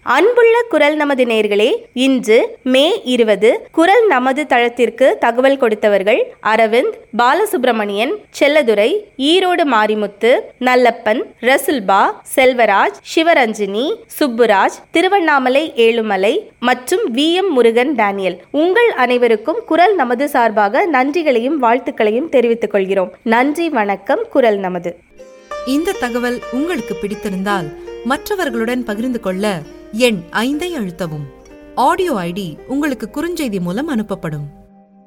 அன்புள்ள குரல் நமது நேர்களே இன்று மே இருபது குரல் நமது தளத்திற்கு தகவல் கொடுத்தவர்கள் அரவிந்த் பாலசுப்ரமணியன் செல்லதுரை ஈரோடு மாரிமுத்து நல்லப்பன் ரசுல்பா செல்வராஜ் சிவரஞ்சினி சுப்புராஜ் திருவண்ணாமலை ஏழுமலை மற்றும் வி எம் முருகன் டேனியல் உங்கள் அனைவருக்கும் குரல் நமது சார்பாக நன்றிகளையும் வாழ்த்துக்களையும் தெரிவித்துக் கொள்கிறோம் நன்றி வணக்கம் குரல் நமது இந்த தகவல் உங்களுக்கு பிடித்திருந்தால் மற்றவர்களுடன் பகிர்ந்து கொள்ள எண் ஐந்தை அழுத்தவும் ஆடியோ ஐடி உங்களுக்கு குறுஞ்செய்தி மூலம் அனுப்பப்படும்